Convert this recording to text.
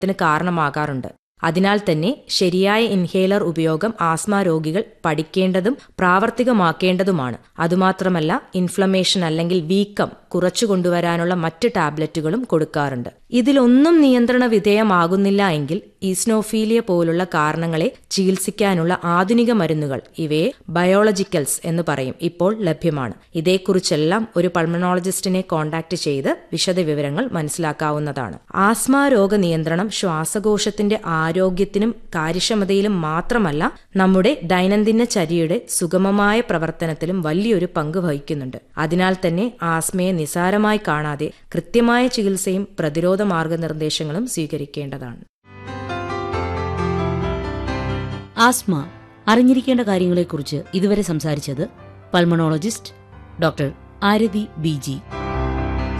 ത്തിന് കാരണമാകാറുണ്ട് അതിനാൽ തന്നെ ശരിയായ ഇൻഹേലർ ഉപയോഗം ആസ്മ രോഗികൾ പഠിക്കേണ്ടതും പ്രാവർത്തികമാക്കേണ്ടതുമാണ് അതുമാത്രമല്ല ഇൻഫ്ലമേഷൻ അല്ലെങ്കിൽ വീക്കം കുറച്ചു കൊണ്ടുവരാനുള്ള മറ്റ് ടാബ്ലറ്റുകളും കൊടുക്കാറുണ്ട് ഇതിലൊന്നും നിയന്ത്രണ വിധേയമാകുന്നില്ല എങ്കിൽ ഈസ്നോഫീലിയ പോലുള്ള കാരണങ്ങളെ ചികിത്സിക്കാനുള്ള ആധുനിക മരുന്നുകൾ ഇവയെ ബയോളജിക്കൽസ് എന്ന് പറയും ഇപ്പോൾ ലഭ്യമാണ് ഇതേക്കുറിച്ചെല്ലാം ഒരു പൾമണോളജിസ്റ്റിനെ കോൺടാക്ട് ചെയ്ത് വിശദവിവരങ്ങൾ മനസ്സിലാക്കാവുന്നതാണ് ആസ്മ രോഗ നിയന്ത്രണം ശ്വാസകോശത്തിന്റെ ആരോഗ്യത്തിനും കാര്യക്ഷമതയിലും മാത്രമല്ല നമ്മുടെ ദൈനംദിന ചര്യയുടെ സുഗമമായ പ്രവർത്തനത്തിലും വലിയൊരു പങ്ക് വഹിക്കുന്നുണ്ട് അതിനാൽ തന്നെ ആസ്മയെ നിസാരമായി കാണാതെ കൃത്യമായ ചികിത്സയും പ്രതിരോധ മാർഗനിർദ്ദേശങ്ങളും സ്വീകരിക്കേണ്ടതാണ് ആസ്മ അറിഞ്ഞിരിക്കേണ്ട കാര്യങ്ങളെക്കുറിച്ച് ഇതുവരെ സംസാരിച്ചത് pulmonologist doctor Arathi B G